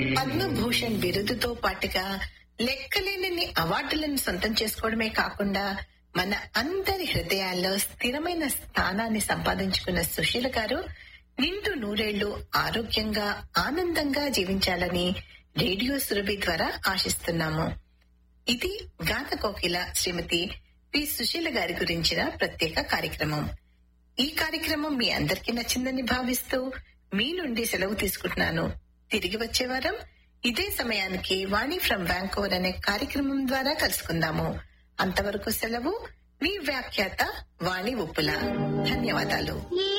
పద్మభూషణ్ బిరుదుతో పాటుగా లెక్కలేనన్ని అవార్డులను సొంతం చేసుకోవడమే కాకుండా మన అందరి హృదయాల్లో స్థిరమైన స్థానాన్ని సంపాదించుకున్న సుశీల గారు నిండు నూరేళ్లు ఆరోగ్యంగా ఆనందంగా జీవించాలని రేడియో సురభి ద్వారా ఆశిస్తున్నాము ఇది గాన కోకిల శ్రీమతి పి సుశీల గారి గురించిన ప్రత్యేక కార్యక్రమం ఈ కార్యక్రమం మీ అందరికీ నచ్చిందని భావిస్తూ మీ నుండి సెలవు తీసుకుంటున్నాను తిరిగి వచ్చే వారం ఇదే సమయానికి వాణి ఫ్రం వ్యాంకోవర్ అనే కార్యక్రమం ద్వారా కలుసుకుందాము అంతవరకు సెలవు మీ వ్యాఖ్యాత వాణి ఉప్పుల ధన్యవాదాలు ఈ